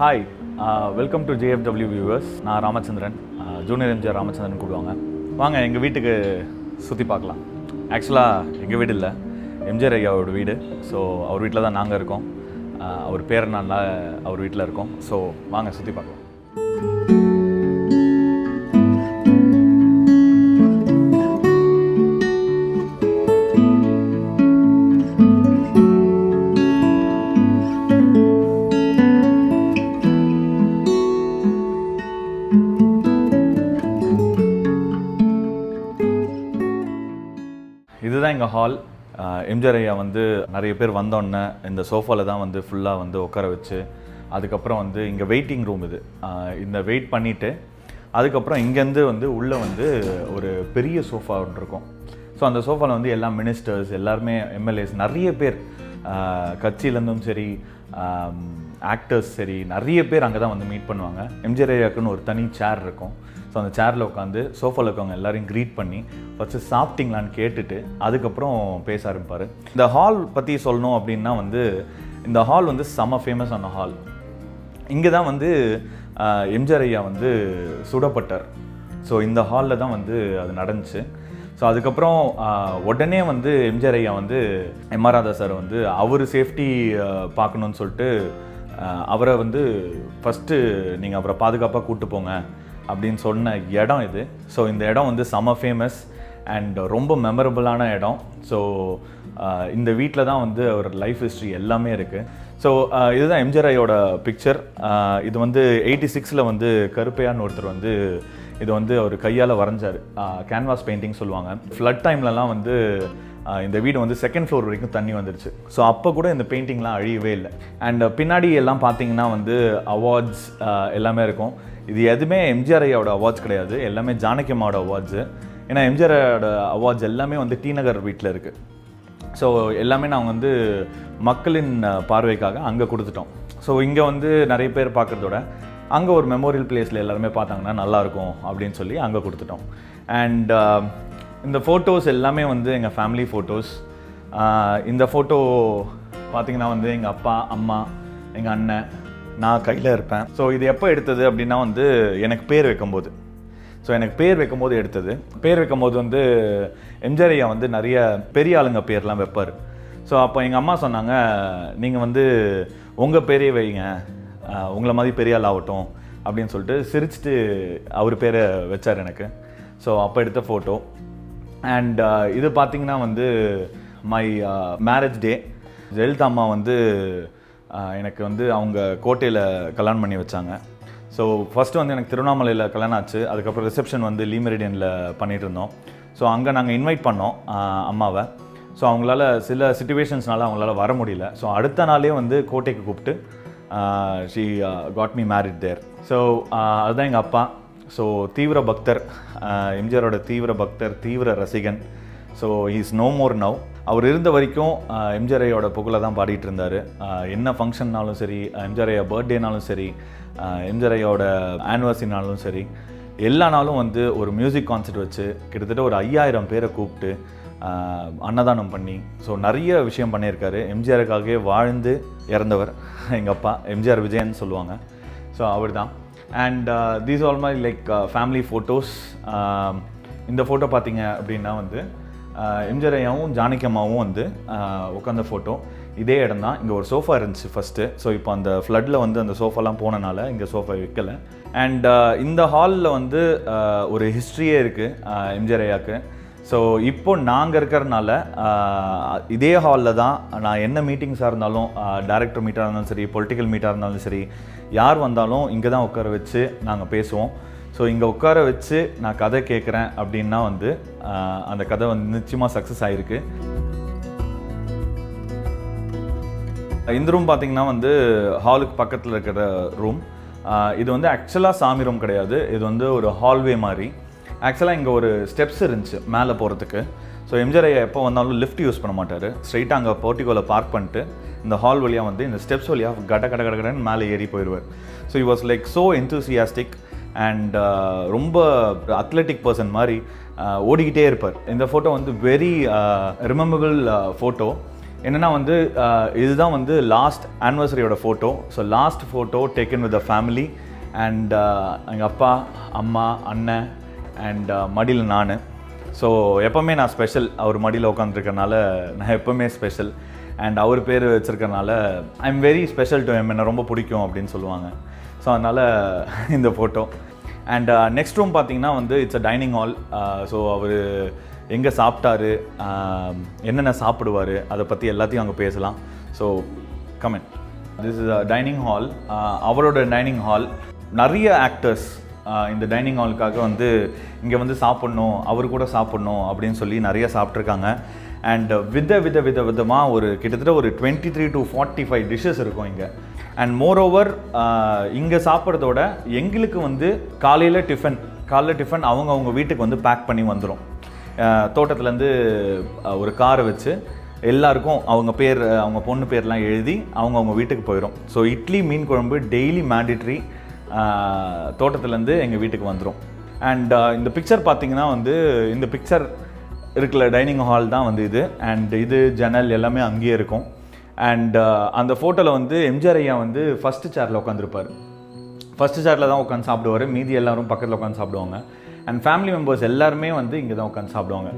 Hi welcome to JFW viewers நான் Ramachandran junior MGR Ramachandran கூடுவாங்க வாங்க எங்கள் வீட்டுக்கு சுற்றி பார்க்கலாம் ஆக்சுவலாக எங்கள் வீடு இல்லை எம்ஜிஆர் ஐயாவோட வீடு ஸோ அவர் வீட்டில் தான் நாங்கள் இருக்கோம் ஆஹ் அவர் பேர் நான் அவர் வீட்டில் இருக்கோம் ஸோ வாங்க சுற்றி பார்க்கலாம் இதுதான் எங்கள் ஹால் எம்ஜிஆர் ஐயா வந்து நிறைய பேர் வந்தோடனே இந்த சோஃபாவில் தான் வந்து ஃபுல்லாக வந்து உட்கார வச்சு அதுக்கப்புறம் வந்து இங்கே வெயிட்டிங் ரூம் இது ஆஹ் இந்த வெயிட் பண்ணிவிட்டு அதுக்கப்புறம் இங்கேருந்து வந்து உள்ளே வந்து ஒரு பெரிய சோஃபா ஒன்று இருக்கும் ஸோ அந்த சோஃபாவில் வந்து எல்லா மினிஸ்டர்ஸ் எல்லாருமே எம்எல்ஏஸ் நிறைய பேர் ஆஹ் கட்சியிலேருந்தும் சரி ஆக்டர்ஸ் சரி நிறைய பேர் அங்கே தான் வந்து மீட் பண்ணுவாங்க எம்ஜிஆர் ஐயாக்குன்னு ஒரு தனி சேர் இருக்கும் ஸோ அந்த சேரில் உட்காந்து சோஃபாவில் இருக்கவங்க எல்லாரையும் க்ரீட் பண்ணி ஃபஸ்ட்டு சாப்பிட்டீங்களான்னு கேட்டுட்டு அதுக்கப்புறம் பேச ஆரம்பிப்பார் இந்த ஹால் பற்றி சொல்லணும் அப்படின்னா வந்து இந்த ஹால் வந்து செம ஃபேமஸ் ஆன ஹால் இங்கே தான் வந்து ஆஹ், எம்ஜிஆர் ஐயா வந்து சுடப்பட்டார் ஸோ இந்த ஹாலில் தான் வந்து அது நடந்துச்சு ஸோ அதுக்கப்புறம் ஆஹ், உடனே வந்து எம்ஜிஆர் ஐயா வந்து எம்ஆர் ராதா சார் வந்து அவர் சேஃப்டி பார்க்கணுன்னு சொல்லிட்டு ஆஹ், அவரை வந்து ஃபஸ்ட்டு நீங்கள் அவரை பாதுகாப்பாக கூட்டு போங்க அப்படின்னு சொன்ன இடம் இது ஸோ இந்த இடம் வந்து செம ஃபேமஸ் அண்ட் ரொம்ப மெமரபுளான இடம் ஸோ இந்த வீட்டில் தான் வந்து அவர் லைஃப் ஹிஸ்ட்ரி எல்லாமே இருக்குது ஸோ இதுதான் எம்ஜிஆர் ஐயோட பிக்சர் இது வந்து எயிட்டி சிக்ஸில் வந்து கருப்பையான்னு ஒருத்தர் வந்து இது வந்து அவர் கையால் வரைஞ்சார் கேன்வாஸ் பெயிண்டிங் சொல்லுவாங்க ஃப்ளட் டைம்லலாம் வந்து ஆஹ் இந்த வீடு வந்து செகண்ட் ஃப்ளோர் வரைக்கும் தண்ணி வந்துருச்சு ஸோ அப்போ கூட இந்த பெயிண்டிங்லாம் அழியவே இல்லை அண்ட் பின்னாடி எல்லாம் பார்த்தீங்கன்னா வந்து அவார்ட்ஸ் எல்லாமே இருக்கும் இது எதுவுமே எம்ஜிஆர் ஐயாவோட அவார்ட்ஸ் கிடையாது எல்லாமே ஜானகி அம்மாவோட அவார்ட்ஸு ஏன்னா எம்ஜிஆரோட அவார்ட்ஸ் எல்லாமே வந்து டி நகர் வீட்டில் இருக்குது ஸோ எல்லாமே நாங்கள் வந்து மக்களின் அஹ், பார்வைக்காக அங்கே கொடுத்துட்டோம் ஸோ இங்கே வந்து நிறைய பேர் பார்க்குறதோட அங்கே ஒரு மெமோரியல் பிளேஸில் எல்லாருமே பார்த்தாங்கன்னா நல்லாயிருக்கும் அப்படின்னு சொல்லி அங்கே கொடுத்துட்டோம் அண்ட் இந்த ஃபோட்டோஸ் எல்லாமே வந்து எங்கள் ஃபேமிலி ஃபோட்டோஸ் இந்த ஃபோட்டோ பார்த்தீங்கன்னா வந்து எங்கள் அப்பா அம்மா எங்கள் அண்ணன் நான் கையில் இருப்பேன் ஸோ இது எப்போ எடுத்தது அப்படின்னா வந்து எனக்கு பேர் வைக்கும்போது ஸோ எனக்கு பேர் வைக்கும்போது எடுத்தது பேர் வைக்கும்போது வந்து எம்ஜிஆர் ஐயா வந்து நிறைய பெரிய ஆளுங்க பேர்லாம் வைப்பார் ஸோ அப்போ எங்கள் அம்மா சொன்னாங்க நீங்கள் வந்து உங்கள் பேரே வைங்க ஆஹ் உங்களை மாதிரி பெரிய ஆள் ஆகட்டும் அப்படின்னு சொல்லிட்டு சிரிச்சிட்டு அவர் பேரை வச்சார் எனக்கு ஸோ அப்போ எடுத்த ஃபோட்டோ அண்ட் இது பார்த்தீங்கன்னா வந்து மை மேரேஜ் டே ஜெயலலிதா அம்மா வந்து ஆஹ் எனக்கு வந்து அவங்க கோட்டையில் கல்யாணம் பண்ணி வச்சாங்க ஸோ ஃபஸ்ட்டு வந்து எனக்கு திருவண்ணாமலையில் கல்யாணம் ஆச்சு அதுக்கப்புறம் ரிசப்ஷன் வந்து லீ மெரிடியனில் பண்ணிட்டு இருந்தோம் ஸோ அங்கே நாங்கள் இன்வைட் பண்ணோம் ஆஹ் அம்மாவை ஸோ அவங்களால சில சுச்சுவேஷன்ஸ்னால அவங்களால வர முடியல ஸோ அடுத்த நாளே வந்து கோட்டைக்கு கூப்பிட்டு she got me married there so அதுதான் எங்கள் அப்பா ஸோ தீவிர பக்தர் ஆஹ் எம்ஜிஆரோட தீவிர பக்தர் தீவிர ரசிகன் so is no more now அவர் இருந்த வரைக்கும் ஆஹ் எம்ஜிஆர் ஐயோட புகழை தான் பாடிட்டு இருந்தார் என்ன ஃபங்க்ஷன்னாலும் சரி எம்ஜிஆர் ஐயா பர்த்டேனாலும் சரி ஆஹ் எம்ஜிஆர் ஐயோட ஆனிவர்சரினாலும் சரி எல்லா நாளும் வந்து ஒரு மியூசிக் கான்சர்ட் வச்சு கிட்டத்தட்ட ஒரு ஐயாயிரம் பேரை கூப்பிட்டு ஆஹ் அன்னதானம் பண்ணி ஸோ நிறைய விஷயம் பண்ணியிருக்காரு எம்ஜிஆருக்காகவே வாழ்ந்து இறந்தவர் எங்கள் அப்பா எம்ஜிஆர் விஜயன் சொல்லுவாங்க ஸோ அவர் தான் and these all my like family photos இந்த ஃபோட்டோ பார்த்தீங்க அப்படின்னா வந்து ஆஹ் எம்ஜிஆர் ஐயாவும் ஜானகி அம்மாவும் வந்து ஆஹ் உட்காந்த ஃபோட்டோ இதே இடம் தான் இங்கே ஒரு சோஃபா இருந்துச்சு ஃபஸ்ட்டு ஸோ இப்போ அந்த ஃப்ளட்டில் வந்து அந்த சோஃபாலாம் போனனால இங்கே சோஃபா வைக்கல அண்ட் இந்த ஹாலில் வந்து ஆஹ் ஒரு ஹிஸ்ட்ரியே இருக்குது எம்ஜிஆர் ஐயாவுக்கு ஸோ இப்போ நாங்கள் இருக்கிறனால ஆஹ் இதே ஹாலில் தான் நான் என்ன மீட்டிங்ஸாக இருந்தாலும் டேரக்டர் மீட்டாக இருந்தாலும் சரி பொலிட்டிக்கல் மீட்டாக இருந்தாலும் சரி யார் வந்தாலும் இங்கே தான் உட்கார வச்சு நாங்கள் பேசுவோம் ஸோ இங்கே உட்கார வச்சு நான் கதை கேட்குறேன் அப்படின்னா வந்து ஆஹ் அந்த கதை வந்து நிச்சயமாக சக்ஸஸ் ஆகிருக்கு இந்த ரூம் பார்த்தீங்கன்னா வந்து ஹாலுக்கு பக்கத்தில் இருக்கிற ரூம் இது வந்து ஆக்சுவலாக சாமி ரூம் கிடையாது இது வந்து ஒரு ஹால்வே மாதிரி ஆக்சுவலாக இங்கே ஒரு ஸ்டெப்ஸ் இருந்துச்சு மேலே போகிறதுக்கு ஸோ எம்ஜிஆர் ஐயா எப்போ வந்தாலும் லிஃப்ட் யூஸ் பண்ண மாட்டார் ஸ்ட்ரைட்டாக அங்கே போர்ட்டிகோவில் பார்க் பண்ணிட்டு இந்த ஹால் வழியாக வந்து இந்த ஸ்டெப்ஸ் வழியாக கட கட கட கடன்னு மேலே ஏறி போயிடுவார் so he was like so enthusiastic and ரொம்ப அத்லெட்டிக் பர்சன் மாதிரி ஆஹ் ஓடிக்கிட்டே இருப்பார் இந்த ஃபோட்டோ வந்து வெரி ரிமெம்பபிள் ஃபோட்டோ என்னென்னா வந்து ஆஹ், இதுதான் வந்து லாஸ்ட் ஆனிவர்சரியோட photo so last photo taken with the family and எங்கள் அப்பா அம்மா அண்ணன் அண்ட் மடியில் நான் ஸோ எப்போவுமே நான் ஸ்பெஷல் அவர் மடியில் உட்காந்துருக்கனால நான் எப்போவுமே ஸ்பெஷல் அண்ட் அவர் பேர் வச்சுருக்கனால I am very special to him என்ன ரொம்ப பிடிக்கும் அப்படின்னு சொல்லுவாங்க ஸோ அதனால் இந்த ஃபோட்டோ அண்ட் நெக்ஸ்ட் ரூம் பார்த்தீங்கன்னா வந்து it's a dining hall so அவர் எங்கே சாப்பிட்டாரு ஆஹ், என்னென்ன சாப்பிடுவார் அதை பற்றி எல்லாத்தையும் அங்கே பேசலாம் so comment this is a dining hall அவரோட டைனிங் ஹால் நிறைய ஆக்டர்ஸ் இந்த டைனிங் ஹாலுக்காக வந்து இங்கே வந்து சாப்பிட்ணும் அவர் கூட சாப்பிட்ணும் அப்படின்னு சொல்லி நிறைய சாப்பிட்ருக்காங்க அண்ட் வித வித வித விதமாக ஒரு கிட்டத்தட்ட ஒரு twenty three to forty five dishes இருக்கும் இங்கே அண்ட் மோரோவர் இங்கே சாப்பிட்றதோட எங்களுக்கு வந்து காலையில் டிஃபன் காலைல டிஃபன் அவங்க அவங்க வீட்டுக்கு வந்து பேக் பண்ணி வந்துடும் தோட்டத்துலேருந்து ஒரு காரை வச்சு எல்லாருக்கும் அவங்க பேர் அவங்க பொண்ணு பேர்லாம் எழுதி அவங்க அவங்க வீட்டுக்கு போயிடும் ஸோ இட்லி மீன் குழம்பு டெய்லி மேண்டிட்ரி தோட்டத்துலேருந்து எங்கள் வீட்டுக்கு வந்துடும் அண்ட் இந்த பிக்சர் பார்த்தீங்கன்னா வந்து இந்த பிக்சர் இருக்கிற டைனிங் ஹால் தான் வந்து இது அண்ட் இது ஜன்னல் எல்லாமே அங்கேயே இருக்கும் அண்ட் அந்த ஃபோட்டோவில் வந்து எம்ஜிஆர் ஐயா வந்து ஃபஸ்ட்டு சேரில் உட்காந்துருப்பார் ஃபஸ்ட்டு சேரில் தான் உட்காந்து சாப்பிடுவார் மீதி எல்லாரும் பக்கத்தில் உட்காந்து சாப்பிடுவாங்க அண்ட் ஃபேமிலி மெம்பர்ஸ் எல்லாருமே வந்து இங்கே தான் உட்காந்து சாப்பிடுவாங்க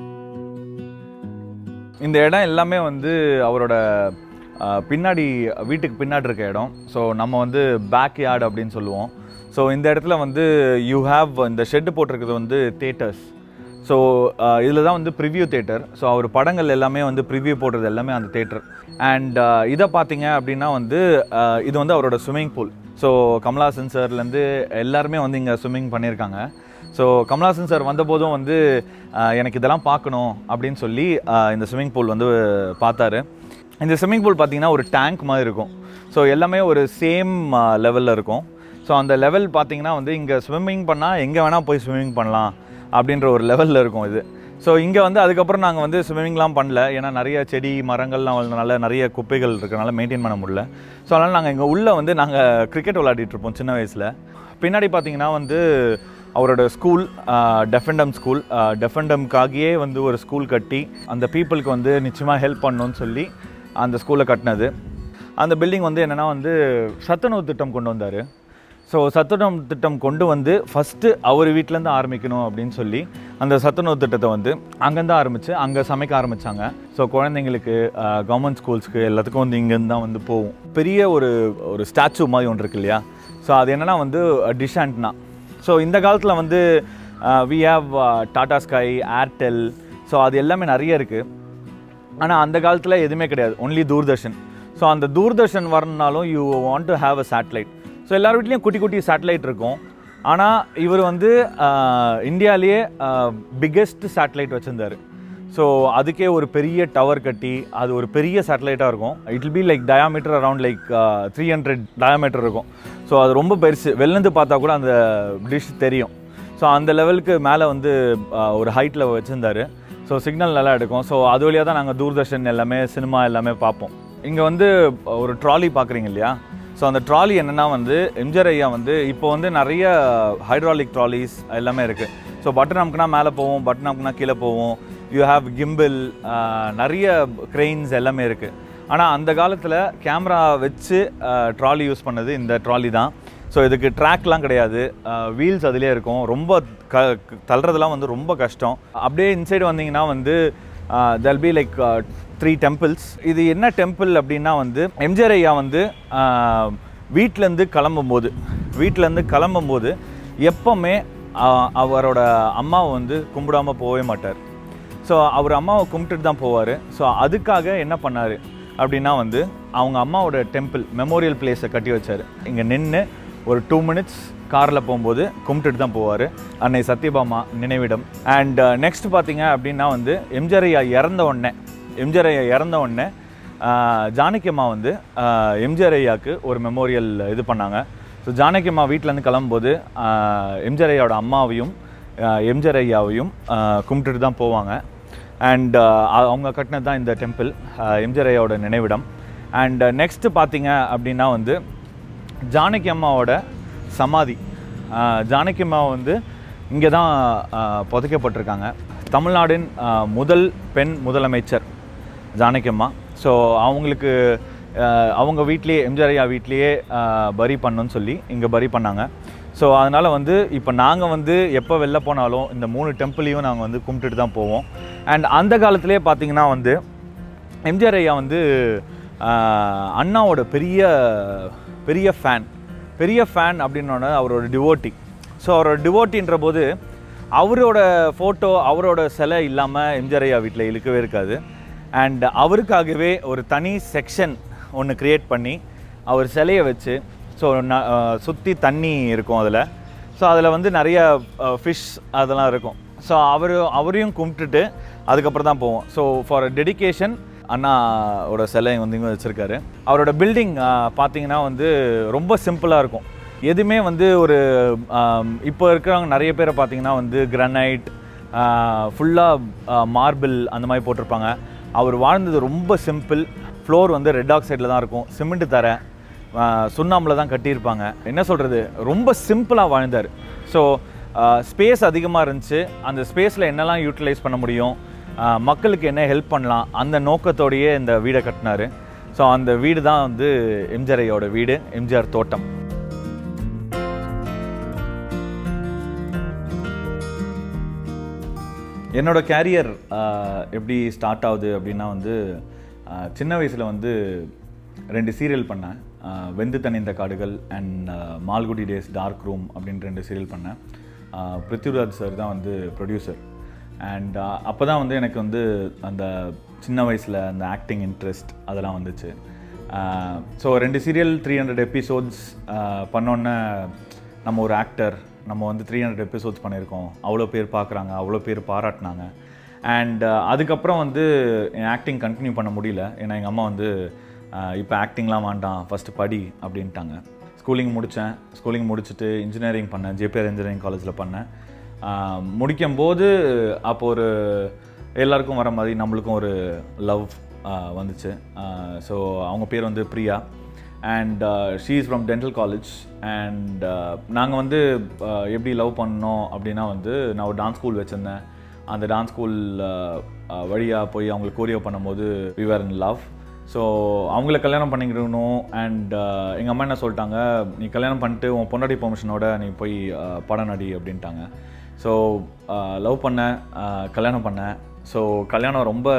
இந்த இடம் எல்லாமே வந்து அவரோட அஹ், பின்னாடி வீட்டுக்கு பின்னாடி இருக்க இடம் ஸோ நம்ம வந்து பேக் யார்டு அப்படின்னு சொல்லுவோம் ஸோ இந்த இடத்துல வந்து யூ ஹாவ் இந்த ஷெட்டு போட்டிருக்கிறது வந்து தேட்டர்ஸ் ஸோ இதில் தான் வந்து ப்ரிவ்யூ தேட்டர் ஸோ அவர் படங்கள் எல்லாமே வந்து ப்ரிவ்யூ போடுறது எல்லாமே அந்த தேட்டர் அண்ட் இதை பார்த்தீங்க அப்படின்னா வந்து அஹ், இது வந்து அவரோட ஸ்விம்மிங் பூல் ஸோ கமலாசன் சார்லேருந்து எல்லாருமே வந்து இங்கே ஸ்விம்மிங் பண்ணியிருக்காங்க ஸோ கமலாசன் சார் வந்தபோதும் வந்து அஹ், எனக்கு இதெல்லாம் பார்க்கணும் அப்படின்னு சொல்லி அஹ், இந்த ஸ்விம்மிங் பூல் வந்து பார்த்தாரு இந்த ஸ்விம்மிங் பூல் பார்த்தீங்கன்னா ஒரு டேங்க் மாதிரி இருக்கும் ஸோ எல்லாமே ஒரு சேம் லெவலில் இருக்கும் ஸோ அந்த லெவல் பார்த்தீங்கன்னா வந்து இங்கே ஸ்விம்மிங் பண்ணால் எங்கே வேணால் போய் ஸ்விம்மிங் பண்ணலாம் அப்படின்ற ஒரு லெவலில் இருக்கும் இது ஸோ இங்கே வந்து அதுக்கப்புறம் நாங்கள் வந்து ஸ்விம்மிங்லாம் பண்ணல ஏன்னா நிறைய செடி மரங்கள்லாம் வளர்ந்தனால நிறைய குப்பைகள் இருக்கனால மெயின்டைன் பண்ண முடியல ஸோ அதனால் நாங்கள் இங்கே உள்ளே வந்து நாங்கள் கிரிக்கெட் விளையாடிட்டு இருப்போம் சின்ன வயசில் பின்னாடி பார்த்தீங்கன்னா வந்து அவரோட ஸ்கூல் டெஃபெண்டம் ஸ்கூல் டெஃபெண்டம்காகியே வந்து ஒரு ஸ்கூல் கட்டி அந்த பீப்புளுக்கு வந்து நிச்சயமாக ஹெல்ப் பண்ணணும்னு சொல்லி அந்த ஸ்கூலை கட்டினது அந்த பில்டிங் வந்து என்னென்னா வந்து சத்துணவு திட்டம் கொண்டு வந்தார் ஸோ சத்துணவு திட்டம் கொண்டு வந்து ஃபஸ்ட்டு அவர் வீட்டிலேருந்து ஆரம்பிக்கணும் அப்படின்னு சொல்லி அந்த சத்துணவு திட்டத்தை வந்து அங்கேருந்து ஆரம்பித்து அங்கே சமைக்க ஆரம்பித்தாங்க ஸோ குழந்தைங்களுக்கு கவர்மெண்ட் ஸ்கூல்ஸ்க்கு எல்லாத்துக்கும் வந்து இங்கேருந்து தான் வந்து போகும் பெரிய ஒரு ஒரு ஸ்டாச்சு மாதிரி ஒன்று இருக்கு இல்லையா ஸோ அது என்னென்னா வந்து டிஷ் ஆண்ட்னா ஸோ இந்த காலத்தில் வந்து we have Tata Sky Airtel so அது எல்லாமே நிறைய இருக்குது ஆனால் அந்த காலத்தில் எதுவுமே கிடையாது ஒன்லி தூர்தர்ஷன் ஸோ அந்த தூர்தர்ஷன் வரணுனாலும் you want to have a satellite so எல்லார் வீட்லேயும் குட்டி குட்டி சேட்டலைட் இருக்கும் ஆனால் இவர் வந்து ஆஹ், இந்தியாவிலேயே பிக்கெஸ்ட் சேட்டலைட் வச்சுருந்தார் ஸோ அதுக்கே ஒரு பெரிய டவர் கட்டி அது ஒரு பெரிய சேட்டலைட்டாக இருக்கும் it will be like diameter around like three hundred diameter இருக்கும் ஸோ அது ரொம்ப பெருசு வெளிலேருந்து பார்த்தா கூட அந்த டிஷ் தெரியும் ஸோ அந்த லெவலுக்கு மேலே வந்து ஆஹ், ஒரு ஹைட்டில் வச்சுருந்தாரு ஸோ சிக்னல் நல்லா எடுக்கும் ஸோ அது வழியாக தான் நாங்கள் தூர்தர்ஷன் எல்லாமே சினிமா எல்லாமே பார்ப்போம் இங்கே வந்து ஒரு ட்ராலி பார்க்குறீங்க இல்லையா ஸோ அந்த ட்ராலி என்னென்னா வந்து எம்ஜிஆர் ஐயா வந்து இப்போ வந்து நிறைய ஹைட்ராலிக் ட்ராலிஸ் எல்லாமே இருக்குது ஸோ பட்டன் அமுக்குனா மேலே போவோம் பட்டன் அமுக்குனா கீழே போவோம் யூ ஹாவ் கிம்பிள் நிறைய க்ரெயின்ஸ் எல்லாமே இருக்குது ஆனால் அந்த காலத்தில் கேமரா வச்சு ட்ராலி யூஸ் பண்ணது இந்த ட்ராலி தான் ஸோ இதுக்கு ட்ராக்லாம் கிடையாது வீல்ஸ் அதிலே இருக்கும் ரொம்ப க தள்ளுறதுலாம் வந்து ரொம்ப கஷ்டம் அப்படியே இன்சைடு வந்தீங்கன்னா வந்து there'll be like three temples இது என்ன டெம்பிள் அப்படின்னா வந்து எம்ஜிஆர் ஐயா வந்து வீட்டிலேருந்து கிளம்பும்போது வீட்டிலேருந்து கிளம்பும்போது எப்போவுமே ஆஹ், அவரோட அம்மாவை வந்து கும்பிடாம போகவே மாட்டார் ஸோ அவர் அம்மாவை கும்பிட்டுட்டு தான் போவார் ஸோ அதுக்காக என்ன பண்ணார் அப்படின்னா வந்து அவங்க அம்மாவோட டெம்பிள் மெமோரியல் பிளேஸை கட்டி வச்சார் இங்கே நின்று ஒரு டூ மினிட்ஸ் காரில் போகும்போது கும்பிட்டுட்டு தான் போவார் அன்னை சத்யபாமா நினைவிடம் அண்ட் நெக்ஸ்ட் பார்த்தீங்க அப்படின்னா வந்து எம்ஜிஆர் ஐயா இறந்த உடனே எம்ஜிஆர் ஐயா இறந்த உடனே ஆஹ், ஜானகி அம்மா வந்து ஆஹ், எம்ஜிஆர் ஐயாவுக்கு ஒரு மெமோரியல் இது பண்ணாங்க ஸோ ஜானகி அம்மா வீட்டிலேருந்து கிளம்பும்போது ஆஹ், எம்ஜிஆர் ஐயாவோட அம்மாவையும் ஆஹ், எம்ஜிஆர் ஐயாவையும் ஆஹ், கும்பிட்டுட்டு தான் போவாங்க அண்ட் அவங்க கட்டினது தான் இந்த டெம்பிள் எம்ஜிஆர் ஐயாவோட நினைவிடம் அண்ட் நெக்ஸ்ட்டு பார்த்தீங்க அப்படின்னா வந்து ஜானகி அம்மாவோட சமாதி ஆஹ், ஜானகி அம்மா வந்து இங்கே தான் ஆஹ், புதைக்கப்பட்டிருக்காங்க தமிழ்நாடின் ஆஹ், முதல் பெண் முதலமைச்சர் ஜானகி அம்மா ஸோ அவங்களுக்கு அஹ், அவங்க வீட்லேயே எம்ஜிஆர் ஐயா வீட்லேயே அஹ், பரி பண்ணணும்னு சொல்லி இங்கே பரி பண்ணாங்க ஸோ அதனால் வந்து இப்போ நாங்கள் வந்து எப்போ வெளில போனாலும் இந்த மூணு டெம்பிளையும் நாங்கள் வந்து கும்பிட்டுட்டு தான் போவோம் அண்ட் அந்த காலத்திலே பார்த்தீங்கன்னா வந்து எம்ஜிஆர் ஐயா வந்து ஆஹ், அண்ணாவோட பெரிய பெரிய ஃபேன் பெரிய ஃபேன் அப்படின்னோட அவரோட டிவோட்டி ஸோ அவரோட டிவோட்டின்ற போது அவரோட ஃபோட்டோ அவரோட சிலை இல்லாமல் எம்ஜிஆர் ஐயா வீட்டில் இழுக்கவே இருக்காது அண்ட் அவருக்காகவே ஒரு தனி செக்ஷன் ஒன்று க்ரியேட் பண்ணி அவர் சிலையை வச்சு ஸோ சுற்றி தண்ணி இருக்கும் அதில் ஸோ அதில் வந்து நிறைய ஃபிஷ் அதெல்லாம் இருக்கும் ஸோ அவர் அவரையும் கும்பிட்டுட்டு அதுக்கப்புறம் தான் போவோம் ஸோ ஃபார் டெடிகேஷன் அண்ணாவோட சிலை வந்து இங்கே வச்சுருக்காரு அவரோட பில்டிங் பார்த்தீங்கன்னா வந்து ரொம்ப சிம்பிளாக இருக்கும் எதுவுமே வந்து ஒரு ஆம், இப்போ இருக்கிறவங்க நிறைய பேரை பார்த்தீங்கன்னா வந்து கிரனைட் ஃபுல்லாக மார்பிள் அந்த மாதிரி போட்டிருப்பாங்க அவர் வாழ்ந்தது ரொம்ப சிம்பிள் ஃப்ளோர் வந்து ரெட் ஆக்சைடில் தான் இருக்கும் சிமெண்ட் தர சுண்ணாம்பில் தான் கட்டியிருப்பாங்க என்ன சொல்கிறது ரொம்ப சிம்பிளாக வாழ்ந்தார் ஸோ ஸ்பேஸ் அதிகமாக இருந்துச்சு அந்த ஸ்பேஸில் என்னெல்லாம் யூட்டிலைஸ் பண்ண முடியும் ஆஹ் மக்களுக்கு என்ன ஹெல்ப் பண்ணலாம் அந்த நோக்கத்தோடையே இந்த வீடை கட்டினாரு ஸோ அந்த வீடு தான் வந்து எம்ஜிஆர் ஐயோட வீடு எம்ஜிஆர் தோட்டம் என்னோட கேரியர் எப்படி ஸ்டார்ட் ஆகுது அப்படின்னா வந்து ஆஹ் சின்ன வயசில் வந்து ரெண்டு சீரியல் பண்ணேன் ஆஹ் வெந்து தணிந்த காடுகள் and Malgudi days dark room அப்படின்ற ரெண்டு சீரியல் பண்ணேன் ஆஹ் பிருத்திவிராஜ் சார் தான் வந்து ப்ரொடியூசர் அண்ட் அப்போ தான் வந்து எனக்கு வந்து அந்த சின்ன வயசில் அந்த ஆக்டிங் இன்ட்ரெஸ்ட் அதெல்லாம் வந்துச்சு ஸோ ரெண்டு சீரியல் த்ரீ ஹண்ட்ரட் எபிசோட்ஸ் பண்ணோன்னே நம்ம ஒரு ஆக்டர் நம்ம வந்து த்ரீ ஹண்ட்ரட் எபிசோட்ஸ் பண்ணியிருக்கோம் அவ்வளோ பேர் பார்க்குறாங்க அவ்வளோ பேர் பாராட்டினாங்க அண்ட் அதுக்கப்புறம் வந்து என் ஆக்டிங் கண்டினியூ பண்ண முடியல ஏன்னா எங்கள் அம்மா வந்து இப்போ ஆக்டிங்லாம் வேண்டாம் ஃபஸ்ட்டு படி அப்படின்ட்டாங்க ஸ்கூலிங் முடித்தேன் ஸ்கூலிங் முடிச்சுட்டு இன்ஜினியரிங் பண்ணேன் ஜேபிஆர் இன்ஜினியரிங் காலேஜில் பண்ணேன் ஆஹ் முடிக்கும் போது அப்போ ஒரு எல்லாருக்கும் வர மாதிரி நம்மளுக்கும் ஒரு லவ் வந்துச்சு ஸோ அவங்க பேர் வந்து Priya and she is from dental college and நாங்கள் வந்து uh, எப்படி லவ் பண்ணோம் அப்படின்னா வந்து நான் ஒரு டான்ஸ் ஸ்கூல் வச்சுருந்தேன் அந்த டான்ஸ் ஸ்கூல் வழியாக போய் அவங்களுக்கு கோரியோ பண்ணும்போது விவர் இன் லவ் ஸோ அவங்கள கல்யாணம் பண்ணிக்கணும் அண்ட் எங்கள் அம்மா என்ன சொல்லிட்டாங்க நீ கல்யாணம் பண்ணிட்டு உன் பொண்டாட்டி பெர்மிஷனோட நீ போய் uh, படம் நடி அப்படின்ட்டாங்க ஸோ லவ் பண்ணேன் uh, கல்யாணம் பண்ணேன் ஸோ கல்யாணம் ரொம்ப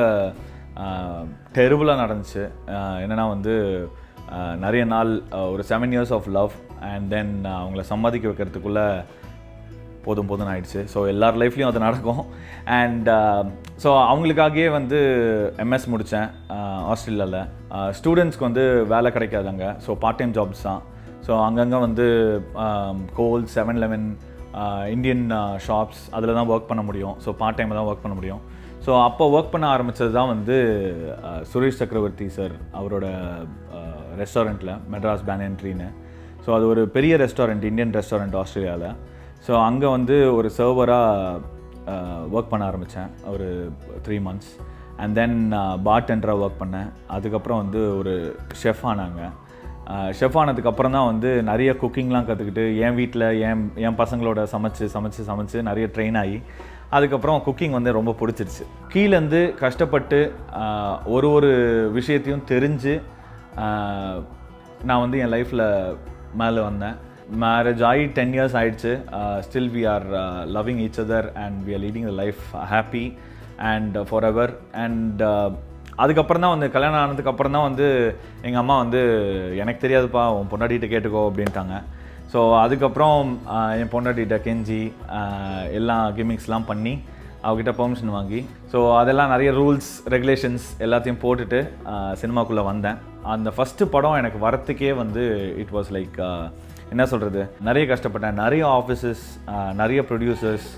டெரிபிளாக நடந்துச்சு uh, என்னன்னா வந்து uh, நிறைய நாள் uh, ஒரு seven years of love and then அவங்கள சம்மதிக்க வைக்கிறதுக்குள்ளே போதும் போதும்னு ஆயிடுச்சு ஸோ எல்லார் லைஃப்லேயும் அது நடக்கும் அண்ட் ஸோ அவங்களுக்காகவே வந்து எம்எஸ் முடித்தேன் ஆஸ்திரேலியாவில் ஸ்டூடெண்ட்ஸ்க்கு வந்து வேலை கிடைக்காது அங்கே ஸோ பார்ட் டைம் ஜாப்ஸ் தான் ஸோ அங்கங்கே வந்து கோல் செவன் லெவன் இந்தியன் ஷாப்ஸ் அதில் தான் ஒர்க் பண்ண முடியும் ஸோ பார்ட் டைமில் தான் ஒர்க் பண்ண முடியும் ஸோ அப்போ ஒர்க் பண்ண ஆரம்பித்தது தான் வந்து அஹ், சுரேஷ் சக்கரவர்த்தி சார் அவரோட ரெஸ்டாரண்ட்டில் மெட்ராஸ் பேனன்ட்ரின்னு ஸோ அது ஒரு பெரிய ரெஸ்டாரண்ட் இந்தியன் ரெஸ்டாரண்ட் ஆஸ்திரேலியாவில் ஸோ அங்கே வந்து ஒரு சர்வராக ஒர்க் பண்ண ஆரம்பித்தேன் ஒரு த்ரீ மந்த்ஸ் அண்ட் தென் பார்டெண்டராக ஒர்க் பண்ணேன் அதுக்கப்புறம் வந்து ஒரு ஷெஃப் ஆனாங்க ஷெஃப் ஆனதுக்கப்புறம் தான் வந்து நிறைய குக்கிங்லாம் கற்றுக்கிட்டு என் வீட்டில் என் என் பசங்களோட சமைச்சு சமைச்சு சமைச்சு நிறைய ட்ரெயின் ஆகி அதுக்கப்புறம் குக்கிங் வந்து ரொம்ப பிடிச்சிருச்சு கீழேருந்து கஷ்டப்பட்டு ஆஹ், ஒரு ஒரு விஷயத்தையும் தெரிஞ்சு ஆஹ், நான் வந்து என் லைஃப்பில் மேலே வந்தேன் மேரேஜ் ஆகி டென் இயர்ஸ் ஆயிடுச்சு still we are loving each other and we are leading the life happy and forever and அதுக்கப்புறம் தான் வந்து கல்யாணம் ஆனதுக்கப்புறம் தான் வந்து எங்கள் அம்மா வந்து எனக்கு தெரியாதுப்பா உன் பொண்டாட்டிகிட்ட கேட்டுக்கோ அப்படின்ட்டாங்க ஸோ அதுக்கப்புறம் ஆஹ், என் பொண்டாட்டிகிட்ட கெஞ்சி ஆஹ், எல்லா கிமிக்ஸ்லாம் பண்ணி அவகிட்ட பெர்மிஷன் வாங்கி ஸோ அதெல்லாம் நிறைய ரூல்ஸ் ரெகுலேஷன்ஸ் எல்லாத்தையும் போட்டுட்டு சினிமாக்குள்ளே வந்தேன் அந்த ஃபஸ்ட்டு படம் எனக்கு வரத்துக்கே வந்து இட் வாஸ் லைக் என்ன சொல்கிறது நிறைய கஷ்டப்பட்டேன் நிறைய ஆஃபீஸஸ் நிறைய ப்ரொடியூசர்ஸ்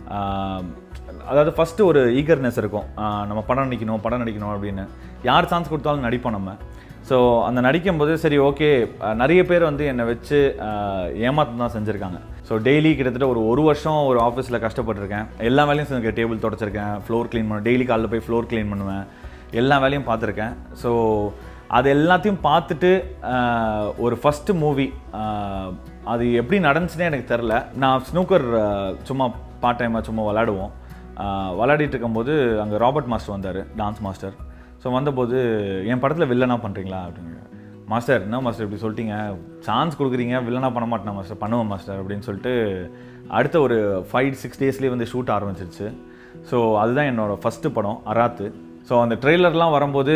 அதாவது ஃபஸ்ட்டு ஒரு ஈகர்னஸ் இருக்கும் ஆஹ் நம்ம படம் நடிக்கணும் படம் நடிக்கணும் அப்படின்னு யார் சான்ஸ் கொடுத்தாலும் நடிப்போம் நம்ம ஸோ அந்த நடிக்கும்போது சரி ஓகே நிறைய பேர் வந்து என்னை வச்சு ஏமாற்றம் தான் செஞ்சுருக்காங்க ஸோ டெய்லி கிட்டத்தட்ட ஒரு ஒரு வருஷம் ஒரு ஆஃபீஸில் கஷ்டப்பட்டிருக்கேன் எல்லா வேலையும் செஞ்சிருக்கேன் டேபிள் தொடச்சிருக்கேன் ஃப்ளோர் க்ளீன் பண்ணுவேன் டெய்லி காலைல போய் ஃப்ளோர் க்ளீன் பண்ணுவேன் எல்லா வேலையும் பார்த்துருக்கேன் ஸோ அது எல்லாத்தையும் பார்த்துட்டு ஆஹ், ஒரு ஃபஸ்ட்டு மூவி அது எப்படி நடந்துச்சுன்னே எனக்கு தெரில நான் ஸ்னூக்கர் சும்மா பார்ட் டைமாக சும்மா விளாடுவோம் ஆஹ், விளையாடிட்டு இருக்கும்போது அங்கே ராபர்ட் மாஸ்டர் வந்தார் டான்ஸ் மாஸ்டர் ஸோ வந்தபோது என் படத்தில் வில்லனா பண்ணுறீங்களா அப்படிங்க மாஸ்டர் என்ன மாஸ்டர் இப்படி சொல்லிட்டீங்க சான்ஸ் கொடுக்குறீங்க வில்லனா பண்ண மாட்டேன் மாஸ்டர் பண்ணுவேன் மாஸ்டர் அப்படின்னு சொல்லிட்டு அடுத்த ஒரு ஃபைவ் சிக்ஸ் டேஸ்லேயே வந்து ஷூட் ஆரம்பிச்சிருச்சு ஸோ அதுதான் என்னோட ஃபஸ்ட்டு படம் அராத்து ஸோ அந்த ட்ரெய்லர்லாம் வரும்போது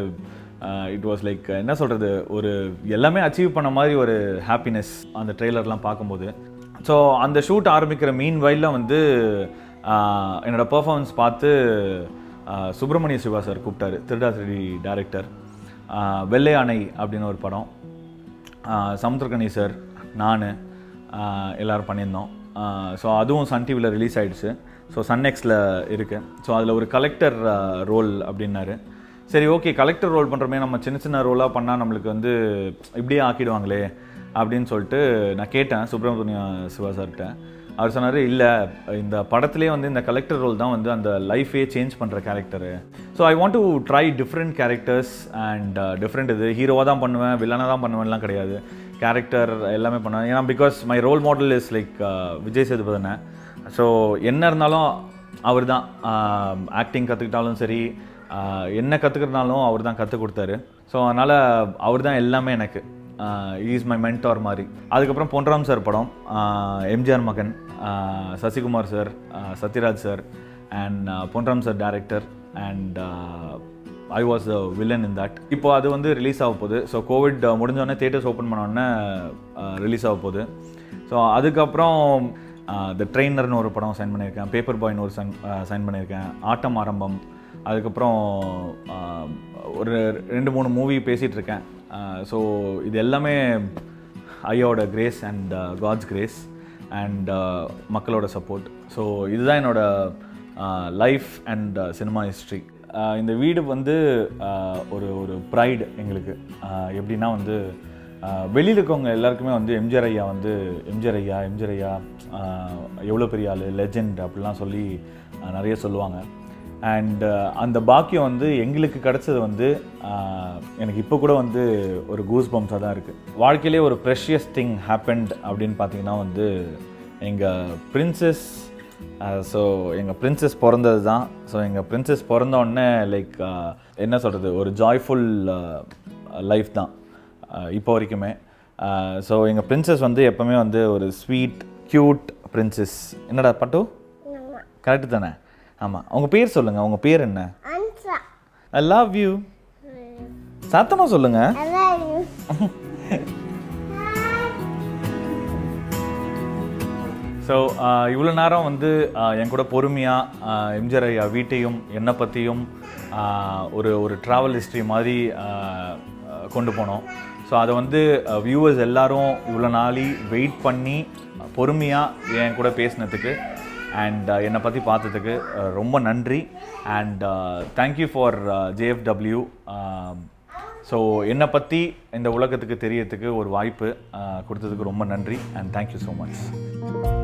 இட் வாஸ் லைக் என்ன சொல்கிறது ஒரு எல்லாமே அச்சீவ் பண்ண மாதிரி ஒரு ஹாப்பினஸ் அந்த ட்ரெய்லர்லாம் பார்க்கும்போது ஸோ அந்த ஷூட் ஆரம்பிக்கிற மீன் வயலில் வந்து ஆஹ், என்னோட பெர்ஃபார்மன்ஸ் பார்த்து ஆஹ், சுப்பிரமணிய சிவா சார் கூப்பிட்டாரு திருடா திருடி டேரக்டர் வெள்ளை அணை அப்படின்னு ஒரு படம் ஆஹ், சமுத்திரகனி சார் நான் எல்லோரும் பண்ணியிருந்தோம் ஸோ அதுவும் சன் டிவியில் ரிலீஸ் ஆயிடுச்சு ஸோ சன் நெக்ஸில் இருக்கு ஸோ அதில் ஒரு கலெக்டர் ரோல் அப்படின்னாரு சரி ஓகே கலெக்டர் ரோல் பண்ணுறமே நம்ம சின்ன சின்ன ரோலாக பண்ணால் நம்மளுக்கு வந்து இப்படியே ஆக்கிடுவாங்களே அப்படின்னு சொல்லிட்டு நான் கேட்டேன் சுப்பிரமணிய சிவா சார்கிட்ட அவர் சொன்னார் இல்லை இந்த படத்துலேயே வந்து இந்த கலெக்டர் ரோல் தான் வந்து அந்த லைஃபே சேஞ்ச் பண்ணுற character so I want to try different characters and different இது ஹீரோவாக தான் பண்ணுவேன் வில்லனாக தான் பண்ணுவேன்லாம் கிடையாது கேரக்டர் எல்லாமே பண்ணுவேன் ஏன்னா because my role model is like Vijay சேதுபதனை ஸோ என்ன இருந்தாலும் அவர் தான் ஆக்டிங் கற்றுக்கிட்டாலும் சரி ஆஹ் என்ன கற்றுக்கிறனாலும் அவர் தான் கற்றுக் கொடுத்தாரு ஸோ அதனால் அவர் தான் எல்லாமே எனக்கு இஸ் மை மென்டார் மாதிரி அதுக்கப்புறம் பொன்ராம் சார் படம் ஆஹ் எம்ஜிஆர் மகன் ஆஹ் சசிகுமார் சார் ஆஹ் Sathyaraj sir and Ponram sir director and I was the villain in that இப்போ அது வந்து ரிலீஸ் ஆக போகுது ஸோ கோவிட் முடிஞ்சோடனே தேட்டர்ஸ் ஓப்பன் பண்ணோடனே ரிலீஸ் ஆக போகுது ஸோ அதுக்கப்புறம் த ட்ரெயினர்னு ஒரு படம் சைன் பண்ணியிருக்கேன் பேப்பர் பாய்னு ஒரு சைன் சைன் பண்ணியிருக்கேன் ஆட்டம் ஆரம்பம் அதுக்கப்புறம் ஆஹ், ஒரு ரெண்டு மூணு மூவி பேசிகிட்டு இருக்கேன் ஸோ இது எல்லாமே ஐயோட grace and God's grace and மக்களோட சப்போர்ட் ஸோ இதுதான் என்னோட லைஃப் அண்ட் சினிமா ஹிஸ்ட்ரி இந்த வீடு வந்து ஆஹ், ஒரு ஒரு ப்ரைடு எங்களுக்கு ஆஹ், எப்படின்னா வந்து வெளியில் இருக்கவங்க எல்லாருக்குமே வந்து எம்ஜிஆர் ஐயா வந்து எம்ஜிஆர் ஐயா எம்ஜிஆர் ஐயா எவ்வளோ பெரிய ஆள் லெஜெண்ட் அப்படிலாம் சொல்லி ஆஹ், நிறைய சொல்லுவாங்க அண்ட் அந்த பாக்கியம் வந்து எங்களுக்கு கிடச்சது வந்து ஆஹ், எனக்கு இப்போ கூட வந்து ஒரு கூஸ் பம்ஸாக தான் இருக்குது வாழ்க்கையிலே ஒரு ப்ரெஷியஸ் திங் ஹேப்பண்ட் அப்படின்னு பார்த்தீங்கன்னா வந்து எங்கள் பிரின்சஸ் ஸோ எங்கள் பிரின்சஸ் பிறந்தது தான் ஸோ எங்கள் பிரின்சஸ் பிறந்த உடனே லைக் என்ன சொல்கிறது ஒரு ஜாய்ஃபுல் லைஃப் தான் ஆஹ் இப்போ வரைக்குமே ஸோ எங்கள் பிரின்சஸ் வந்து எப்போவுமே வந்து ஒரு ஸ்வீட் க்யூட் பிரின்சஸ் என்னடா பட்டு கரெக்டு தானே ஆமாம் உங்கள் பேர் சொல்லுங்கள் உங்கள் பேர் என்ன Answer. ஐ லவ் யூ சத்தமாக சொல்லுங்கள் I love you. ஸோ இவ்வளோ நேரம் வந்து ஆஹ், என் கூட பொறுமையாக எம்ஜிஆர் ஐயா வீட்டையும் என்னை பற்றியும் ஒரு ஒரு ட்ராவல் ஹிஸ்ட்ரி மாதிரி ஆஹ், ஆஹ், கொண்டு போனோம் ஸோ அதை வந்து வியூவர்ஸ் எல்லாரும் இவ்வளோ நாளி வெயிட் பண்ணி பொறுமையாக என் கூட பேசினதுக்கு அண்ட் என்னை பற்றி பார்த்ததுக்கு ஆஹ், ரொம்ப நன்றி and thank you for JFW so என்னை பற்றி இந்த உலகத்துக்கு தெரியறதுக்கு ஒரு வாய்ப்பு ஆஹ், கொடுத்ததுக்கு ரொம்ப நன்றி அண்ட் தேங்க்யூ ஸோ மச்